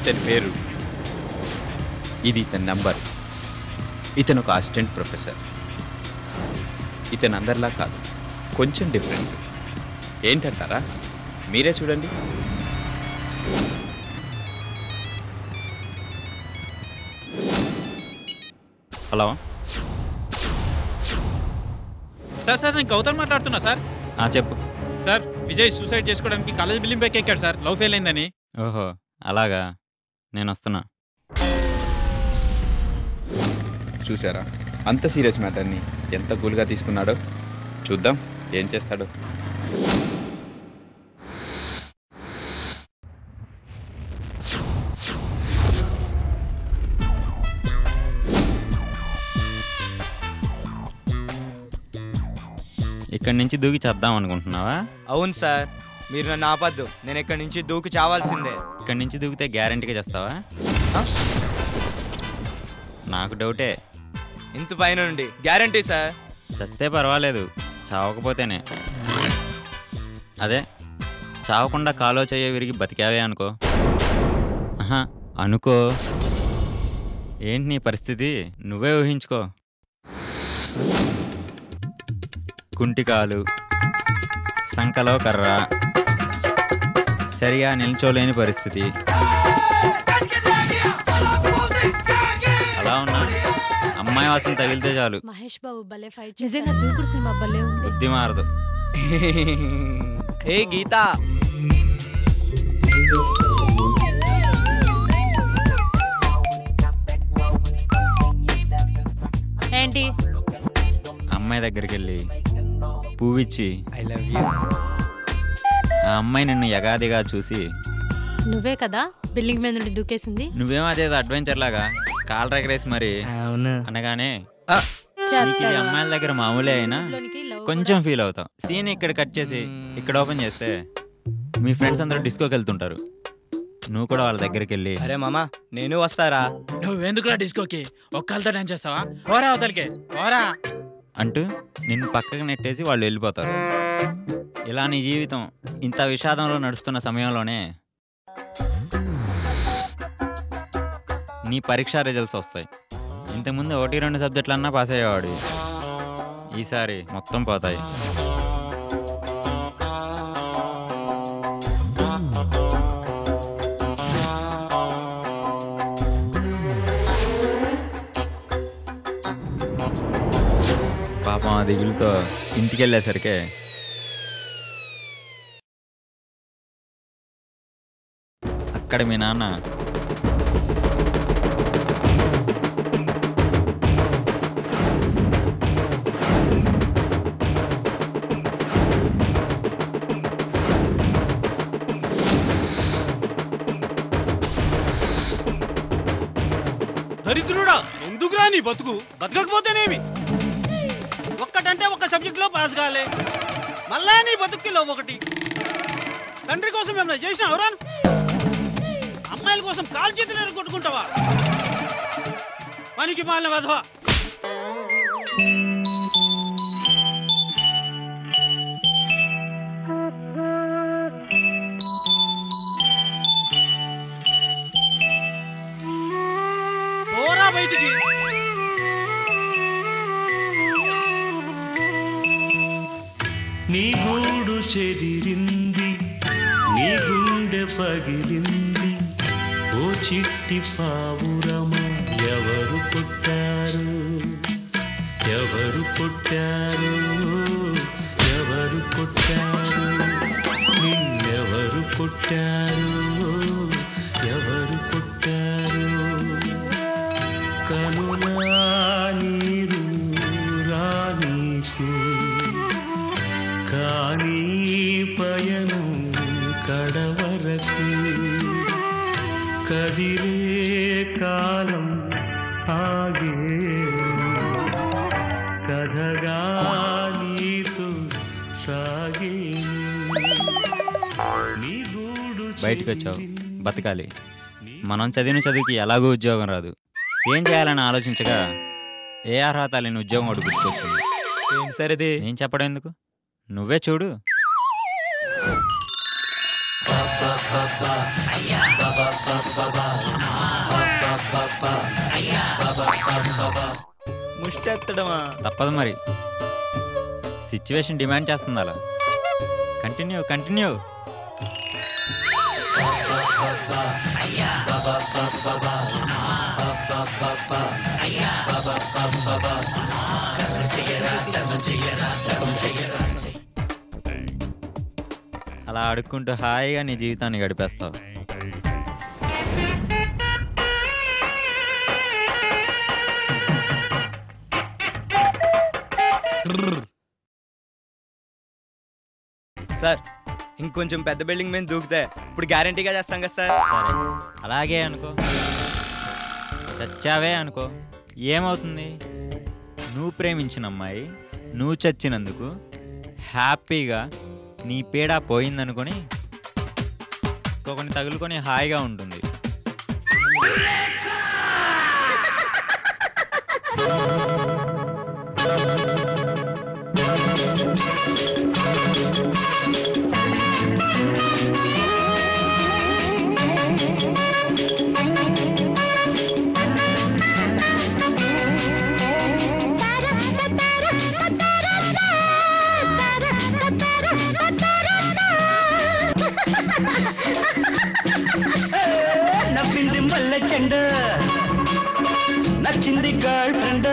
ఇతని పేరు ఇది ఇతని నంబర్ ఇతను ఒక అసిస్టెంట్ ప్రొఫెసర్ ఇతను అందరిలా కాదు కొంచెం డిఫరెంట్ ఏంటంటారా మీరే చూడండి హలో సార్ సార్ నేను గౌతమ్ మాట్లాడుతున్నా సార్ ఆ, చెప్పు సార్ విజయ్ సూసైడ్ చేసుకోవడానికి కాలేజ్ బిల్డింగ్ బ్యాక్ ఎక్కాడు సార్ లవ్ ఫెయిల్ అయిందని ఓహో అలాగా నేను వస్తున్నా చూసారా అంత సీరియస్ మ్యాటర్ని ఎంత కూల్గా తీసుకున్నాడో చూద్దాం ఏం చేస్తాడో ఇక్కడి నుంచి దూకి చేద్దాం అనుకుంటున్నావా అవును సార్ మీరు నన్ను ఆపద్దు నేను ఇక్కడి నుంచి దూకి చావాల్సిందే ఇక్కడి నుంచి దూకితే గ్యారంటీగా చేస్తావా నాకు డౌటే ఇంత పైన నుండి గ్యారంటీ సార్ చస్తే పర్వాలేదు చావకపోతేనే అదే చావకుండా కాలో చెయ్య విరిగి బతికావే అనుకో ఆహా అనుకో ఏంటి నీ పరిస్థితి నువ్వే ఊహించుకో కుంటికాలు సంకలో కర్ర సరిగా నిల్చోలేని పరిస్థితి అలా ఉన్నా అమ్మాయి వాసన తగిలితే చాలు మహేష్ బాబు భలే ఫైట్ నిజంగా దూకుడు సినిమా భలే ఉంది బుద్ధి మారదు హే గీత ఏంటి అమ్మాయి దగ్గరికి వెళ్ళి పువ్విచ్చి ఐ లవ్ యూ ఆ అమ్మాయి నిన్ను యగాదిగా చూసి నువ్వే కదా బిల్డింగ్ మీద నుండి దూకేసింది నువ్వేమో అదేదో అడ్వెంచర్ లాగా కాల్ ఎగరేసి మరి అవును అనగానే చెత్త. నీకు ఇది అమ్మాయిల దగ్గర మామూలే అయినా ఇంట్లోనికి love కొంచెం ఫీల్ అవుతాం సీన్ ఇక్కడ కట్ చేసి ఇక్కడ ఓపెన్ చేస్తే మీ ఫ్రెండ్స్ అందరూ డిస్కోకి వెళ్తుంటారు నువ్వు కూడా వాళ్ళ దగ్గరికి వెళ్ళి అరే మామా నేను వస్తారా నువ్వెందుకురా డిస్కోకి ఒక్కళ్ళతో డాన్స్ చేస్తావా ఓరా అవతలికి ఓరా అంటూ నిన్ను పక్కకు నెట్టేసి వాళ్ళు వెళ్ళిపోతారు ఇలా నీ జీవితం ఇంత విషాదంలో నడుస్తున్న సమయంలోనే నీ పరీక్షా రిజల్ట్స్ వస్తాయి ఇంతకుముందు ఒకటి రెండు సబ్జెక్టులన్నా పాస్ అయ్యేవాడు ఈసారి మొత్తం పోతాయి పాపం ఆ దిగులుతో ఇంటికి వెళ్ళేసరికి అక్కడ మీ నాన్న దరిద్రుడా ఎందుకురా నీ బతుకు బతకకపోతేనేమి ఒక్కటంటే ఒక్క సబ్జెక్ట్లో పాస్ కాలే మళ్ళా నీ బతుకులో ఒకటి తండ్రి కోసం ఏమైనా చేసిన ఎవరా అమ్మాయిల కోసం కాలు చేతులు కొట్టుకుంటావా పనికి మాలిన వధవా పోరా బయటికి నీ గూడు చెదిరింది నీ గుండె పగిలింది ఓ చిట్టి పావురమ ఎవరు పుట్టారు ఎవరు పుట్టారు ఎవరు పుట్టారు నిన్నెవరు పుట్టారు ఎవరు పుట్టారు కనులా నీరు రానీకు కానీ పయనం కడవరకు కదిలే కాలం ఆగే కథగా నీతో సాగే నీ గూడు బయటికి వచ్చావు బతకాలి మనం చదివిన చదువుకి ఎలాగో ఉద్యోగం రాదు ఏం చేయాలని ఆలోచించగా ఏ అర్హత లేని ఉద్యోగం ఒకటి గుర్తుకొచ్చింది ఏం సరేది నేను చెప్పడం ఎందుకు నువ్వే చూడు పాప ముష్టెత్తడమా తప్పదు మరి సిచ్యువేషన్ డిమాండ్ చేస్తుంది అలా కంటిన్యూ కంటిన్యూ అలా అడుక్కుంటూ హాయిగా నీ జీవితాన్ని గడిపేస్తావు సార్ ఇంకొంచెం పెద్ద బిల్డింగ్ మీద దూకితే ఇప్పుడు గ్యారంటీగా చేస్తాం కదా సార్ సరే అలాగే అనుకో చచ్చావే అనుకో ఏమవుతుంది నువ్వు ప్రేమించిన అమ్మాయి నువ్వు చచ్చినందుకు హ్యాపీగా నీ పీడ పోయిందనుకొని ఇంకొకరిని తగులుకొని హాయిగా ఉంటుంది నవ్వింది మల్లె చెండ నచ్చింది గర్ల్ ఫ్రెండ్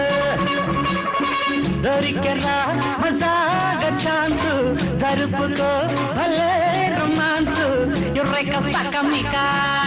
దొరికెనా మజాగ ఛాన్స్ జరుపుకో భలే రొమాన్స్ ఎర్రెక సకమికా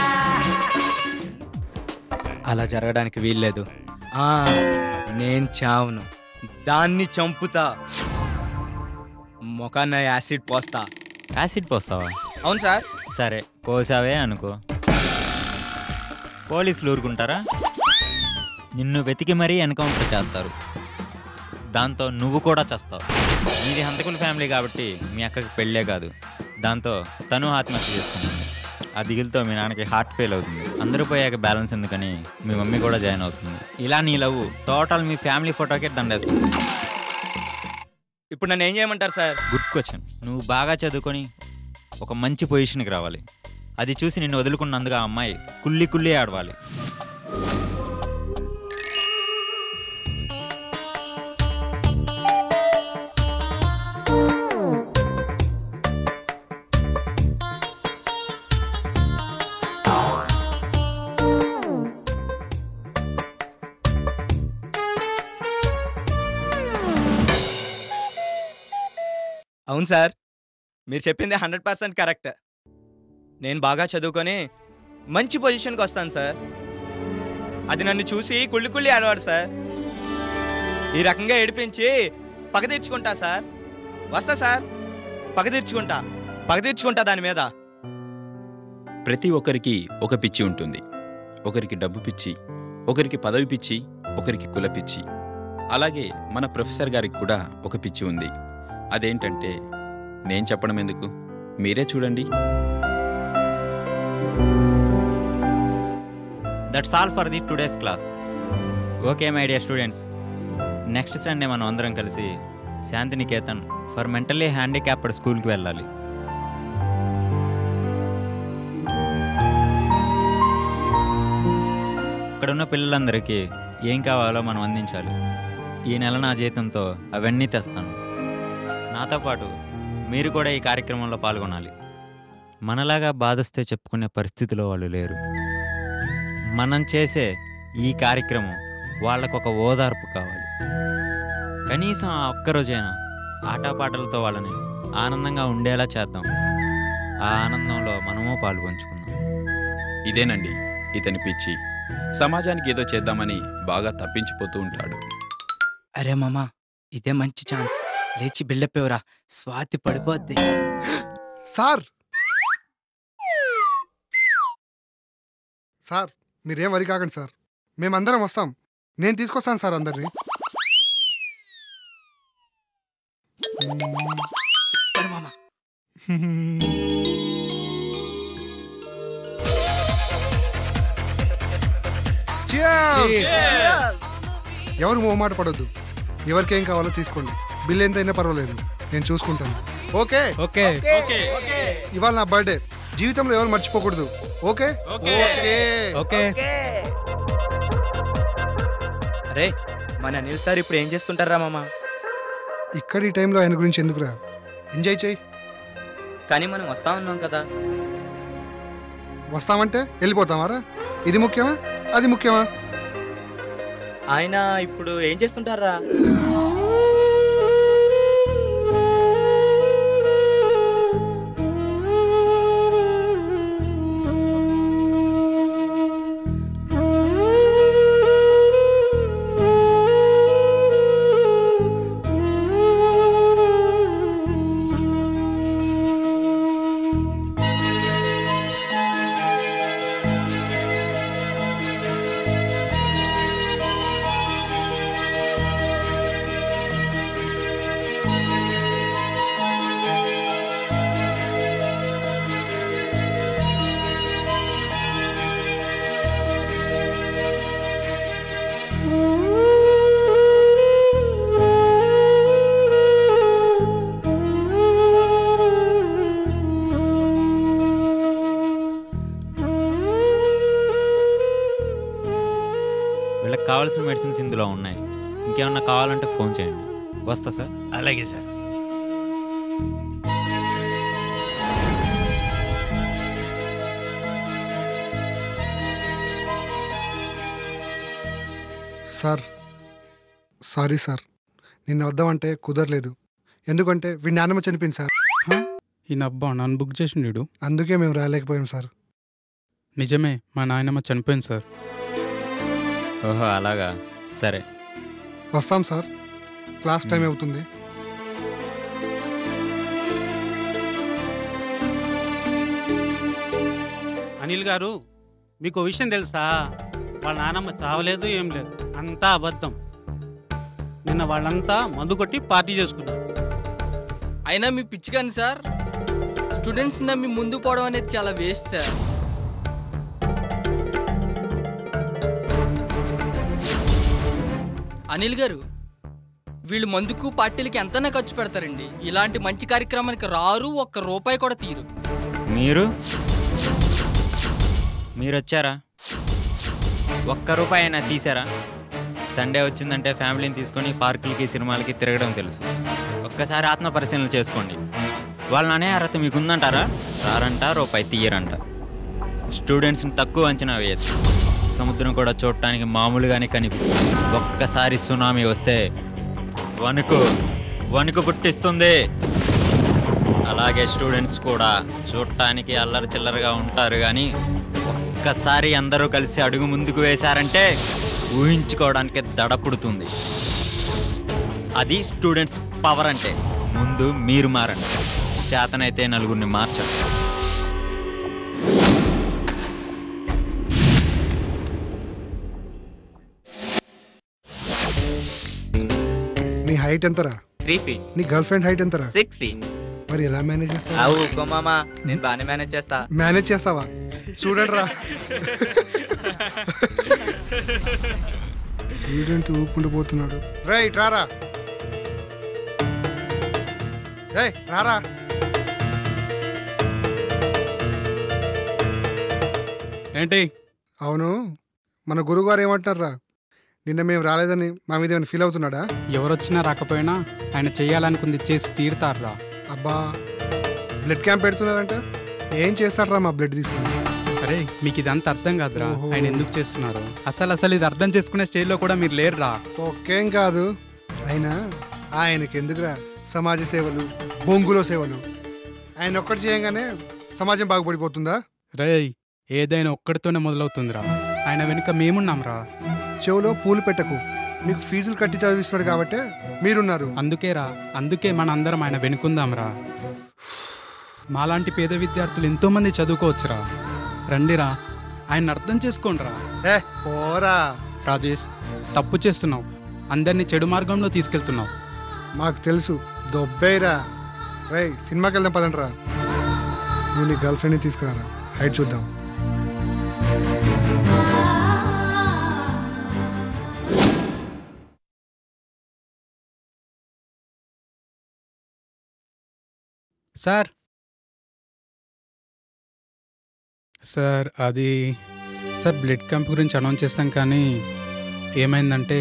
అలా జరగడానికి వీల్లేదు ఆ, నేను చావును దాన్ని చంపుతా మొఖాన్న యాసిడ్ పోస్తా యాసిడ్ పోస్తావా అవును సార్ సరే పోసావే అనుకో పోలీసులు ఊరుకుంటారా నిన్ను వెతికి మరీ ఎన్కౌంటర్ చేస్తారు దాంతో నువ్వు కూడా చేస్తావు నీది హంతకుల ఫ్యామిలీ కాబట్టి మీ అక్కకి పెళ్ళే కాదు దాంతో తను ఆత్మహత్య చేసుకుంటుంది ఆ దిగులతో మీ నాన్నకి హార్ట్ ఫెయిల్ అవుతుంది అందరూ పోయాక బ్యాలెన్స్ ఎందుకని మీ మమ్మీ కూడా జాయిన్ అవుతుంది ఇలా నీ లవ్ టోటల్ మీ ఫ్యామిలీ ఫోటోకే దండేస్తుంది ఇప్పుడు నన్ను ఏం చేయమంటారు సార్ గుడ్ క్వశ్చన్ నువ్వు బాగా చదువుకొని ఒక మంచి పొజిషన్కి రావాలి అది చూసి నిన్ను వదులుకున్నందుకు ఆ అమ్మాయి కుల్లి కుల్లి ఆడవాలి అవును సార్ మీరు చెప్పింది హండ్రెడ్ పర్సెంట్ కరెక్ట్ నేను బాగా చదువుకొని మంచి పొజిషన్కి వస్తాను సార్ అది నన్ను చూసి కుళ్ళి కుళ్ళి ఆడవాడు సార్ ఈ రకంగా ఏడిపించి పగ తీర్చుకుంటా సార్ వస్తా సార్ పగ తీర్చుకుంటా పగ తీర్చుకుంటా దాని మీద ప్రతి ఒక్కరికి ఒక పిచ్చి ఉంటుంది ఒకరికి డబ్బు పిచ్చి ఒకరికి పదవి పిచ్చి ఒకరికి కుల పిచ్చి అలాగే మన ప్రొఫెసర్ గారికి కూడా ఒక పిచ్చి ఉంది అదేంటంటే నేను చెప్పడం ఎందుకు మీరే చూడండి that's all for the today's class okay my dear students next Sunday మనం అందరం కలిసి శాంతినికేతన్ ఫర్ మెంటల్లీ హ్యాండిక్యాప్డ్ స్కూల్కి వెళ్ళాలి ఇక్కడ ఉన్న పిల్లలందరికీ ఏం కావాలో మనం అందించాలి ఈ నెల నా జీతంతో అవన్నీ తెస్తాను నాతో పాటు మీరు కూడా ఈ కార్యక్రమంలో పాల్గొనాలి మనలాగా బాధొస్తే చెప్పుకునే పరిస్థితిలో వాళ్ళు లేరు మనం చేసే ఈ కార్యక్రమం వాళ్ళకొక ఓదార్పు కావాలి కనీసం ఆ ఒక్కరోజైనా ఆటపాటలతో వాళ్ళని ఆనందంగా ఉండేలా చేద్దాం ఆ ఆనందంలో మనము పాలు పంచుకుందాం ఇదేనండి ఇతని పిచ్చి సమాజానికి ఏదో చేద్దామని బాగా తప్పించిపోతూ ఉంటాడు అరే మామా ఇదే మంచి ఛాన్స్ లేచి బిల్డప్ ఎవరా స్వాతి పడిపోద్ది సార్ సార్ మీరేం వరి కాకండి సార్ మేమందరం వస్తాం నేను తీసుకొస్తాను సార్ అందరినీ సూపర్ మామా Cheers! ఎవరు మొహమాట పడొద్దు ఎవరికేం కావాలో తీసుకోండి బిల్ ఎంతైనా పర్వాలేదు నేను చూసుకుంటాను ఓకే ఓకే ఇవాళ నా బర్త్డే జీవితంలో ఎవరు మర్చిపోకూడదు ఓకే ఓకే ఓకే అరే మన అనిల్ సార్ ఇప్పుడు ఏం చేస్తుంటారా మామ ఇక్కడ ఈ టైంలో ఆయన గురించి ఎందుకురా ఎంజాయ్ చేయి కానీ మనం వస్తా ఉన్నాం కదా వస్తామంటే వెళ్ళిపోతామారా ఇది ముఖ్యమా అది ముఖ్యమా ఆయన ఇప్పుడు ఏం చేస్తుంటారా వీళ్ళకి కావాల్సిన మెడిసిన్స్ ఇందులో ఉన్నాయి ఇంకేమన్నా కావాలంటే ఫోన్ చేయండి వస్తా సార్ అలాగే సార్ సార్ సారీ సార్ నిన్న వద్దామంటే కుదరలేదు ఎందుకంటే వీడి నాన్నమ్మ చనిపోయింది సార్ ఈయన అబ్బా నన్ను బుక్ చేసిండు అందుకే మేము రాలేకపోయాం సార్ నిజమే మా నాయనమ్మ చనిపోయింది సార్ ఓహో అలాగా సరే వస్తాం సార్ క్లాస్ టైం అవుతుంది అనిల్ గారు మీకు ఓ విషయం తెలుసా వాళ్ళ నానమ్మ చావలేదు ఏం లేదు అంతా అబద్ధం నిన్న వాళ్ళంతా మందు కొట్టి పార్టీ చేసుకున్నారు అయినా మీ పిచ్చి కానీ సార్ స్టూడెంట్స్ నమ్మి ముందు పోవడం అనేది చాలా వేస్ట్ సార్ అనిల్ గారు వీళ్ళు మందుకు పార్టీలకి ఎంతైనా ఖర్చు పెడతారండి ఇలాంటి మంచి కార్యక్రమానికి రారు ఒక్క రూపాయి కూడా తీరు మీరు మీరు వచ్చారా ఒక్క రూపాయి అయినా తీసారా సండే వచ్చిందంటే ఫ్యామిలీని తీసుకొని పార్కులకి సినిమాలకి తిరగడం తెలుసు ఒక్కసారి ఆత్మ పరిశీలన చేసుకోండి వాళ్ళ అనే అర్హత మీకుందంటారా రారంట రూపాయి తీయరంట స్టూడెంట్స్ని తక్కువ అంచనా వేయచ్చు సముద్రం కూడా చూడటానికి మామూలుగానే కనిపిస్తుంది ఒక్కసారి సునామీ వస్తే వణుకు వణుకు పుట్టిస్తుంది అలాగే స్టూడెంట్స్ కూడా చూడటానికి అల్లరి చిల్లరగా ఉంటారు కానీ ఒక్కసారి అందరూ కలిసి అడుగు ముందుకు వేశారంటే ఊహించుకోవడానికి దడ పుడుతుంది అది స్టూడెంట్స్ పవర్ అంటే ముందు మీరు మారండి చేతనైతే నలుగురిని మార్చండి నీ హైట్ ఎంతరా త్రీ ఫీట్ నీ గర్ల్ ఫ్రెండ్ హైట్ ఎంతరా సిక్స్ ఫీట్ మరి ఎలా మేనేజ్ చేస్తావు అవు మామ నేను బాగానే మేనేజ్ చేస్తా మేనేజ్ చేస్తావా చూడండి రా వీడేంటి ఊపుకుంటూ పోతున్నాడు రైట్ రారా రేయ్ రారా ఏంటి అవును మన గురువుగారు ఏమంటారా నిన్న మేము రాలేదని మా మీద ఏమైనా ఫీల్ అవుతున్నాడా ఎవరొచ్చినా రాకపోయినా ఆయన చేయాలనుకుంది చేసి తీరుతారా అబ్బా బ్లడ్ క్యాంప్ పెడుతున్నారంట ఏం చేస్తాడరా మా బ్లడ్ తీసుకుని అరే మీకు ఇదంతా అర్థం కాదురా ఓహో. ఆయన ఎందుకు చేస్తున్నారు అసలు అసలు ఇది అర్థం చేసుకునే స్టేజ్లో కూడా మీరు లేరురా ఒకేం కాదు అయినా ఆయనకి ఎందుకురా సమాజ సేవలు బొంగులో సేవలు ఆయన ఒక్కటి చేయంగానే సమాజం బాగుపడిపోతుందా రేయ్ ఏదైనా ఒక్కడితోనే మొదలవుతుందిరా ఆయన వెనుక మేమున్నాంరా చెవులో పూలు పెట్టకు మీకు ఫీజులు కట్టి చదివిస్తున్నాడు కాబట్టే మీరున్నారు అందుకేరా అందుకే మన అందరం ఆయన వెనుకుందాంరా మాలాంటి పేద విద్యార్థులు ఎంతోమంది చదువుకోవచ్చురా రండిరా ఆయన అర్థం చేసుకోండిరా ఏ పోరా రాజేష్ తప్పు చేస్తున్నావు అందరినీ చెడు మార్గంలో తీసుకెళ్తున్నావు మాకు తెలుసు దొబ్బేరా రై సినిమాకి వెళ్దాం పదండ్రా నువ్వు నీ గర్ల్ ఫ్రెండ్ని తీసుకురారా హైట్ చూద్దాం సార్ సార్ అది సార్ బ్లడ్ క్యాంప్ గురించి అనౌన్స్ చేస్తాం కానీ ఏమైందంటే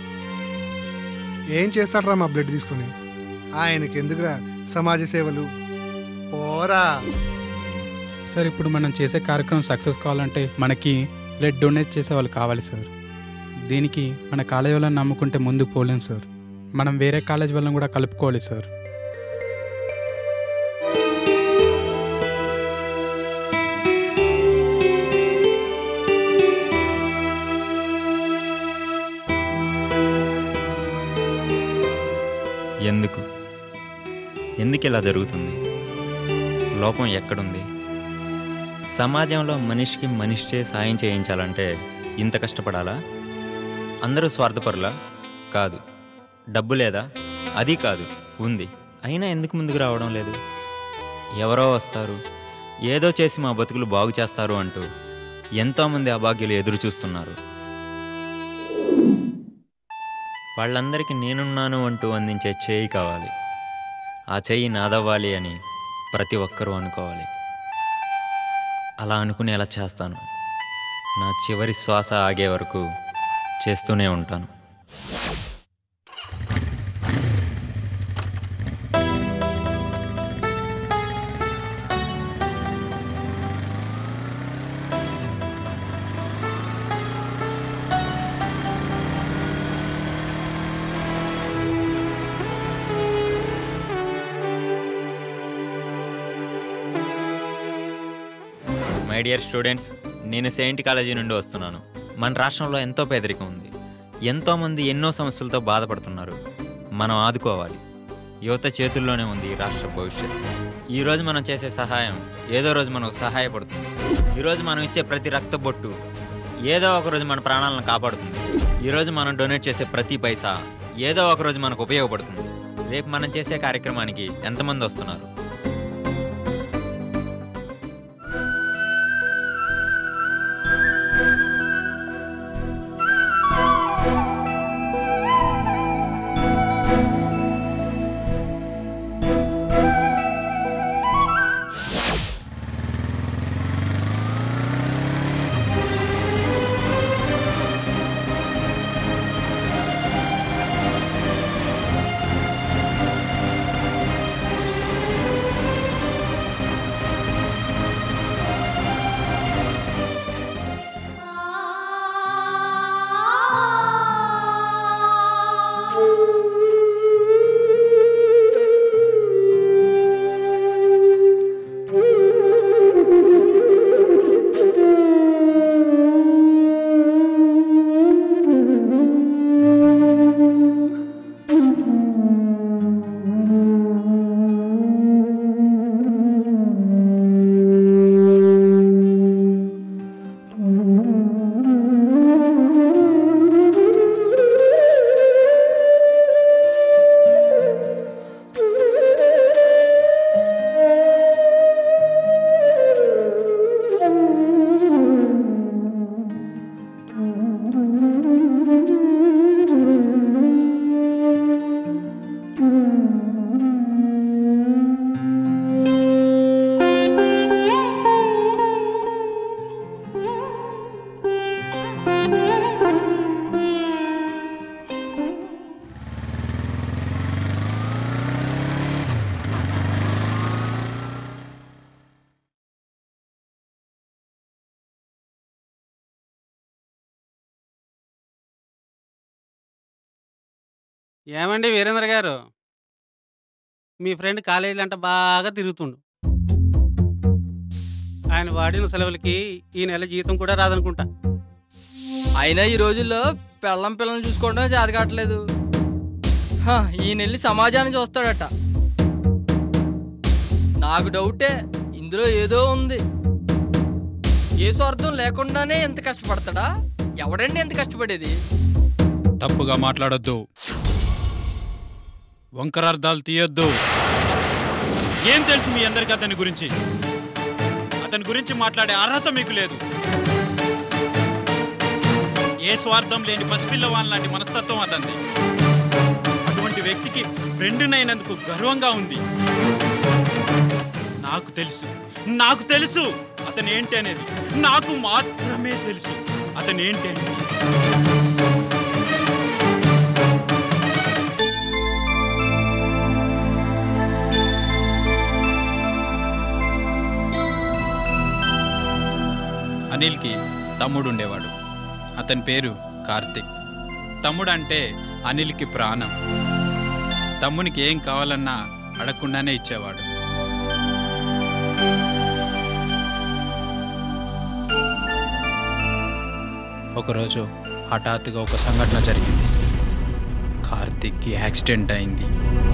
ఏం చేస్తాడ్రా మా బ్లడ్ తీసుకొని ఆయనకి ఎందుకురా సమాజ సేవలు పోరా సార్ ఇప్పుడు మనం చేసే కార్యక్రమం సక్సెస్ కావాలంటే మనకి బ్లడ్ డొనేట్ చేసే వాళ్ళు కావాలి సార్ దీనికి మన కాలేజ్ వాళ్ళని నమ్ముకుంటే ముందుకు పోలేం సార్ మనం వేరే కాలేజ్ వాళ్ళని కూడా కలుపుకోవాలి సార్ ఎందుకు ఎందుకు ఇలా జరుగుతుంది లోపం ఎక్కడుంది సమాజంలో మనిషికి మనిషిచే సాయం చేయించాలంటే ఇంత కష్టపడాలా అందరూ స్వార్థపరులా కాదు డబ్బు లేదా అది కాదు ఉంది అయినా ఎందుకు ముందుకు రావడం లేదు ఎవరో వస్తారు ఏదో చేసి మా బతుకులు బాగు చేస్తారు అంటూ ఎంతోమంది అభాగ్యులు ఎదురు చూస్తున్నారు వాళ్ళందరికీ నేనున్నాను అంటూ అందించే చేయి కావాలి ఆ చెయ్యి నాదవ్వాలి అని ప్రతి ఒక్కరూ అనుకోవాలి అలా అనుకునేలా చేస్తాను నా చివరి శ్వాస ఆగే వరకు చేస్తూనే ఉంటాను మై డియర్ స్టూడెంట్స్ నేను సెయింట్ కాలేజీ నుండి వస్తున్నాను మన రాష్ట్రంలో ఎంతో పేదరికం ఉంది ఎంతోమంది ఎన్నో సమస్యలతో బాధపడుతున్నారు మనం ఆదుకోవాలి యువత చేతుల్లోనే ఉంది ఈ రాష్ట్ర భవిష్యత్తు ఈరోజు మనం చేసే సహాయం ఏదో రోజు మనకు సహాయపడుతుంది ఈరోజు మనం ఇచ్చే ప్రతి రక్త బొట్టు ఏదో ఒక రోజు మన ప్రాణాలను కాపాడుతుంది ఈరోజు మనం డొనేట్ చేసే ప్రతి పైసా ఏదో ఒక రోజు మనకు ఉపయోగపడుతుంది రేపు మనం చేసే కార్యక్రమానికి ఎంతమంది వస్తున్నారు ఏమండి వీరేంద్ర గారు మీ ఫ్రెండ్ కాలేజీలు అంటే బాగా తిరుగుతుండు ఆయన వాడిన సెలవులకి ఈ నెల జీతం కూడా రాదనుకుంటా అయినా ఈ రోజుల్లో పెళ్ళం పిల్లల్ని చూసుకోవడం చేత కావట్లేదు హ, ఈయన వెళ్ళి సమాజాన్ని చూస్తాడట నాకు డౌటే ఇందులో ఏదో ఉంది ఏ స్వార్థం లేకుండానే ఎంత కష్టపడతాడా ఎవడండి ఎంత కష్టపడేది తప్పుగా మాట్లాడొద్దు వంకరార్థాలు తీయొద్దు ఏం తెలుసు మీ అందరికి అతని గురించి అతని గురించి మాట్లాడే అర్హత మీకు లేదు ఏ స్వార్థం లేని పసిపిల్లవాన్ లాంటి మనస్తత్వం అతనిది అటువంటి వ్యక్తికి ఫ్రెండ్నైనందుకు గర్వంగా ఉంది నాకు తెలుసు నాకు తెలుసు అతను ఏంటి అనేది నాకు మాత్రమే తెలుసు అతను ఏంటి అనేది అనిల్కి తమ్ముడు ఉండేవాడు అతని పేరు కార్తిక్ తమ్ముడు అంటే అనిల్కి ప్రాణం తమ్మునికి ఏం కావాలన్నా అడగకుండానే ఇచ్చేవాడు ఒకరోజు హఠాత్తుగా ఒక సంఘటన జరిగింది కార్తిక్కి యాక్సిడెంట్ అయింది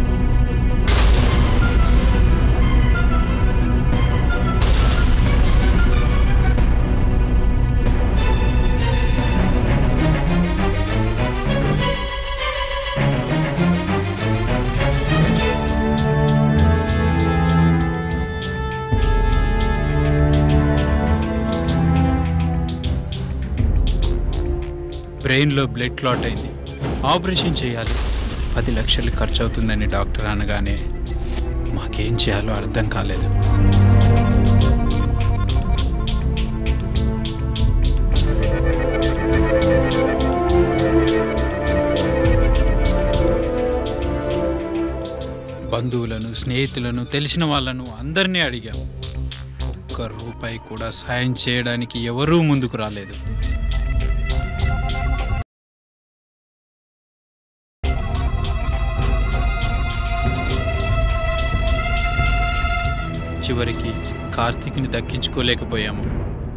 బ్రెయిన్లో బ్లడ్ క్లాట్ అయింది ఆపరేషన్ చేయాలి పది లక్షలు ఖర్చు అవుతుందని డాక్టర్ అనగానే మాకేం చేయాలో అర్థం కాలేదు బంధువులను స్నేహితులను తెలిసిన వాళ్ళను అందరినీ అడిగాం ఒక్క రూపాయి కూడా సాయం చేయడానికి ఎవరూ ముందుకు రాలేదు చివరికి కార్తీక్ని దక్కించుకోలేకపోయాము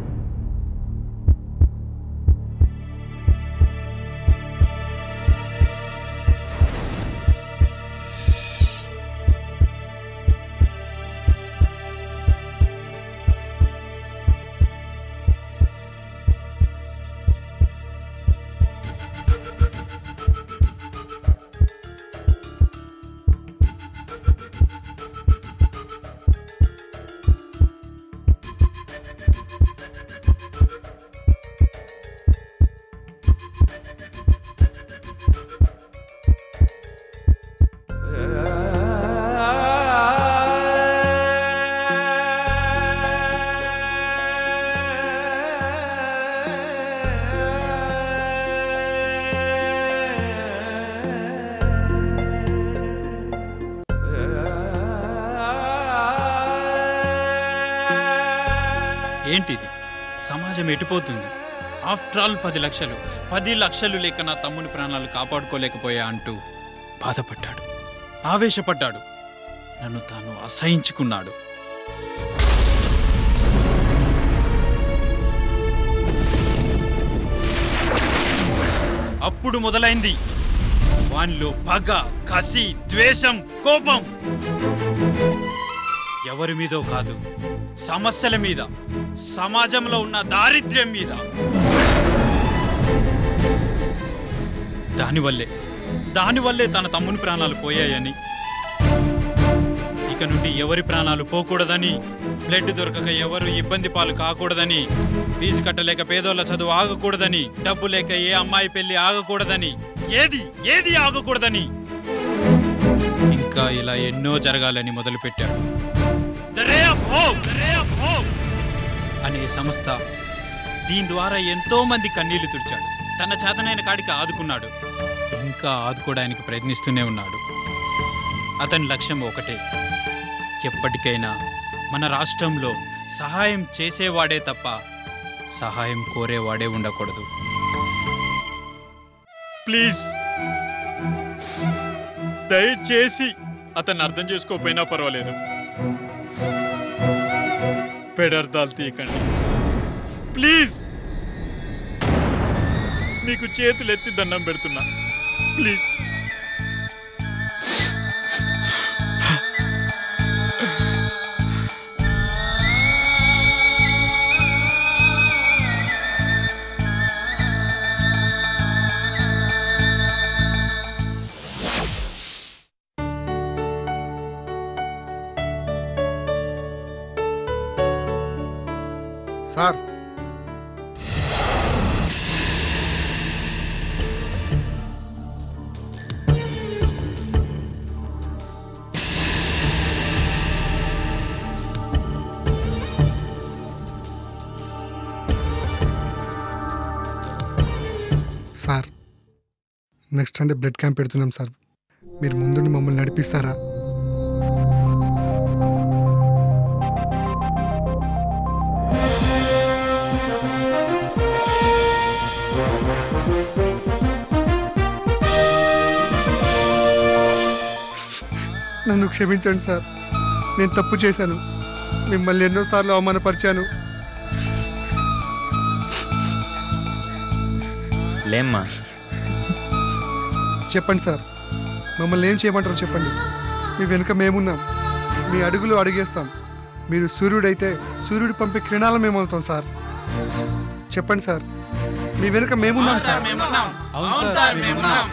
ఏంటిది సమాజం ఎటుపోతుంది ఆఫ్టర్ ఆల్ పది లక్షలు పది లక్షలు లేక నా తమ్ముని ప్రాణాలు కాపాడుకోలేకపోయా అంటూ బాధపడ్డాడు ఆవేశపడ్డాడు నన్ను తాను అసహించుకున్నాడు అప్పుడు మొదలైంది వానిలో పగ కసి ద్వేషం కోపం ఎవరి మీదో కాదు సమస్యల మీద సమాజంలో ఉన్న దారిద్ర్యం మీద దానివల్లే దానివల్లే తన తమ్ముని ప్రాణాలు పోయాయని ఇక నుండి ఎవరి ప్రాణాలు పోకూడదని బ్లడ్ దొరకక ఎవరు ఇబ్బంది పాలు కాకూడదని ఫీజు కట్టలేక పేదోళ్ళ చదువు ఆగకూడదని డబ్బు లేక ఏ అమ్మాయి పెళ్లి ఆగకూడదని ఏది ఏది ఆగకూడదని ఇంకా ఇలా ఎన్నో జరగాలని మొదలుపెట్టాడు The Ray of Hope! The Ray of Hope! అనే సంస్థ దీని ద్వారా ఎంతో మంది కన్నీళ్లు తుడిచాడు తన చేతనైన కాడికి ఆదుకున్నాడు ఇంకా ఆదుకోవడానికి ప్రయత్నిస్తూనే ఉన్నాడు అతని లక్ష్యం ఒకటే ఎప్పటికైనా మన రాష్ట్రంలో సహాయం చేసేవాడే తప్ప సహాయం కోరేవాడే ఉండకూడదు ప్లీజ్ దయచేసి అతన్ని అర్థం చేసుకోకపోయినా పర్వాలేదు పెడర్థాలు తీయకండి ప్లీజ్ మీకు చేతులు ఎత్తి దండం పెడుతున్నా please sir sir next Sunday blood camp పెడుతున్నాం సార్ మీరు ముందుండి మమ్మల్ని నడిపిస్తారా నన్ను క్షమించండి సార్ నేను తప్పు చేశాను మిమ్మల్ని ఎన్నోసార్లు అవమానపరిచాను లేమ్మా చెప్పండి సార్ మమ్మల్ని ఏం చేయమంటారో చెప్పండి మీ వెనుక మేమున్నాం మీ అడుగులు అడుగేస్తాం మీరు సూర్యుడైతే సూర్యుడు పంపే కిరణాలు మేము అవుతాం సార్ చెప్పండి సార్ మీ వెనుక మేమున్నాం సార్ అవును సార్ మేమున్నాం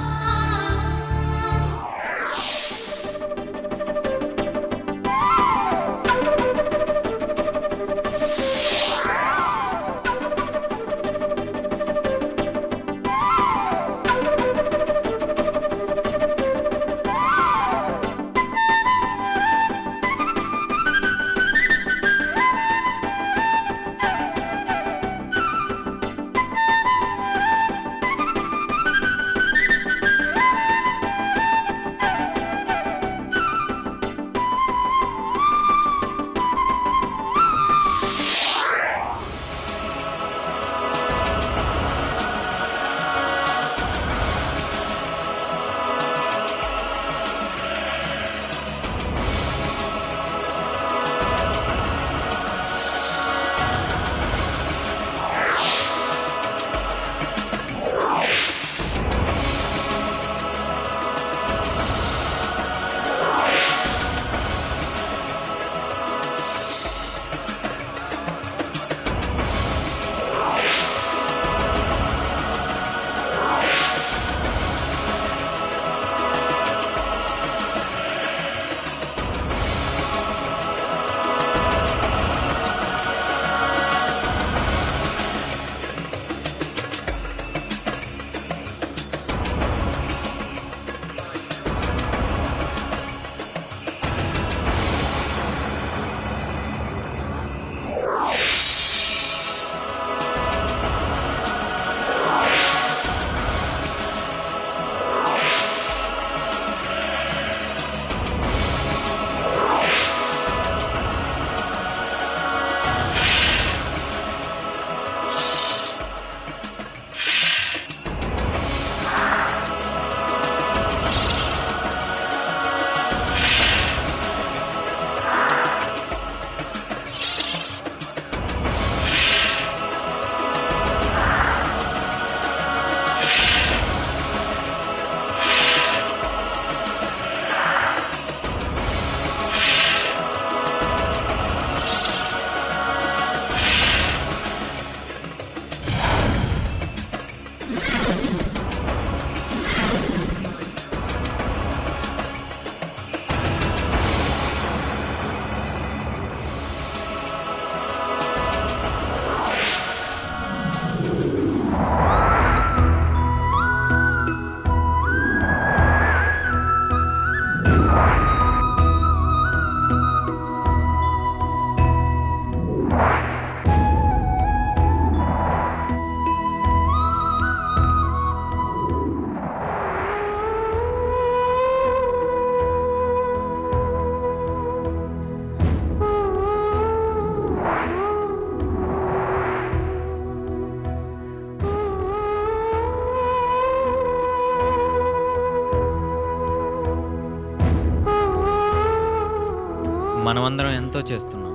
మనమందరం ఎంతో చేస్తున్నాం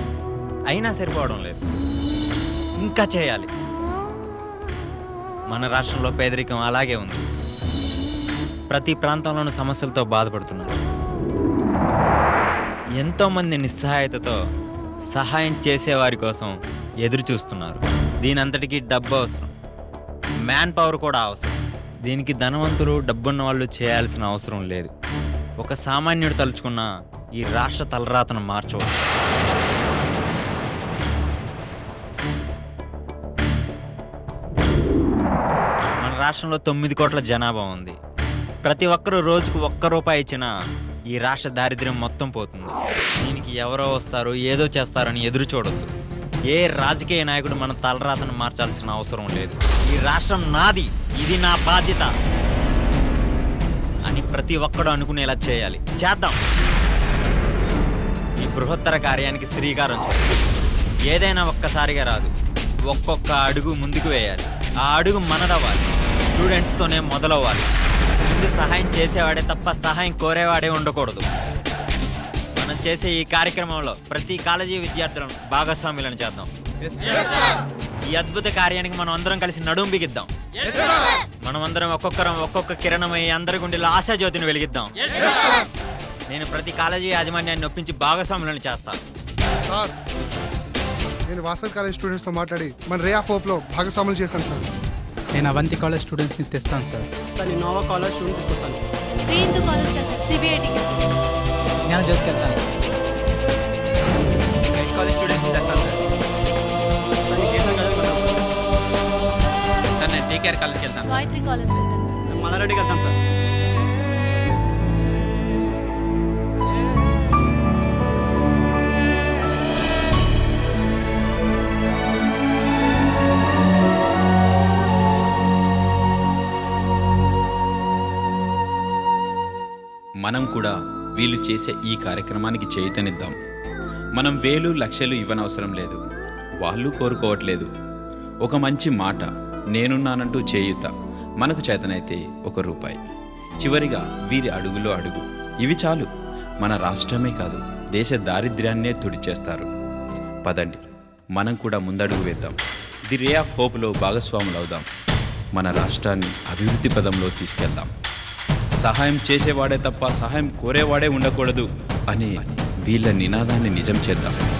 అయినా సరిపోవడం లేదు ఇంకా చేయాలి మన రాష్ట్రంలో పేదరికం అలాగే ఉంది ప్రతి ప్రాంతంలోనూ సమస్యలతో బాధపడుతున్నారు ఎంతోమంది నిస్సహాయతతో సహాయం చేసేవారి కోసం ఎదురు చూస్తున్నారు దీనంతటికీ డబ్బు అవసరం మ్యాన్ పవర్ కూడా అవసరం దీనికి ధనవంతులు డబ్బున్న వాళ్ళు చేయాల్సిన అవసరం లేదు ఒక సామాన్యుడు తలుచుకున్న ఈ రాష్ట్ర తలరాతను మార్చవచ్చు మన రాష్ట్రంలో తొమ్మిది కోట్ల జనాభా ఉంది ప్రతి ఒక్కరూ రోజుకు ఒక్క రూపాయి ఇచ్చినా ఈ రాష్ట్ర దారిద్ర్యం మొత్తం పోతుంది దీనికి ఎవరో వస్తారు ఏదో చేస్తారని ఎదురు చూడొద్దు ఏ రాజకీయ నాయకుడు మన తలరాతను మార్చాల్సిన అవసరం లేదు ఈ రాష్ట్రం నాది ఇది నా బాధ్యత అని ప్రతి ఒక్కడు అనుకునేలా చేయాలి చేద్దాం ఈ బృహత్తర కార్యానికి శ్రీకారం చుట్టాలి ఏదైనా ఒక్కసారిగా రాదు ఒక్కొక్క అడుగు ముందుకు వేయాలి ఆ అడుగు మనదవ్వాలి స్టూడెంట్స్తోనే మొదలవ్వాలి ముందు సహాయం చేసేవాడే తప్ప సహాయం కోరేవాడే ఉండకూడదు మనం చేసే ఈ కార్యక్రమంలో ప్రతి కాలేజీ విద్యార్థులను భాగస్వాములను చేద్దాం ఈ అద్భుత కార్యానికి మనం అందరం కలిసి నడుం బిగిద్దాం మనం అందరం ఒక్కొక్కరం ఒక్కొక్క కిరణమై అందరి గుండెలో ఆశాజ్యోతిని వెలిగిద్దాం నేను ప్రతి కాలేజీ యాజమాన్యాన్ని ఒప్పించి భాగస్వాములను చేస్తాను సార్ నేను వాసల్ కాలేజ్ స్టూడెంట్స్తో మాట్లాడి మన రే ఆఫ్ హోప్లో భాగస్వాములు చేశాను సార్ నేను అవంతి కాలేజ్ స్టూడెంట్స్ని తెస్తాను సార్ సార్ నేను నోవా కాలేజ్ స్టూడెంట్ తీసుకొస్తాను నీ ఎందుకు కాలేజ్కి వెళ్తాను సిబిఐటికి నేను జ్యోతికి వెళ్తాను గైడ్ కాలేజ్ స్టూడెంట్స్ తెస్తాను సార్ సార్ నేను టీకేఆర్ కాలేజ్కి వెళ్తాను గాయత్రి కాలేజ్కి వెళ్తాను సార్ నేను మల్లారెడ్డికి వెళ్తాను సార్ మనం కూడా వీళ్ళు చేసే ఈ కార్యక్రమానికి చేయుతనిద్దాం మనం వేలు లక్షలు ఇవ్వనవసరం లేదు వాళ్ళు కోరుకోవట్లేదు ఒక మంచి మాట నేనున్నానంటూ చేయుత మనకు చేతనైతే ఒక రూపాయి చివరిగా వీరి అడుగులో అడుగు ఇవి చాలు మన రాష్ట్రమే కాదు దేశ దారిద్ర్యాన్నే తుడిచేస్తారు పదండి మనం కూడా ముందడుగు వేద్దాం ది రే ఆఫ్ హోప్లో భాగస్వాములవుదాం మన రాష్ట్రాన్ని అభివృద్ధి పదంలో తీసుకెళ్దాం సహాయం చేసేవాడే తప్ప సహాయం కోరేవాడే ఉండకూడదు అనే వీళ్ళ నినాదాన్ని నిజం చేద్దాం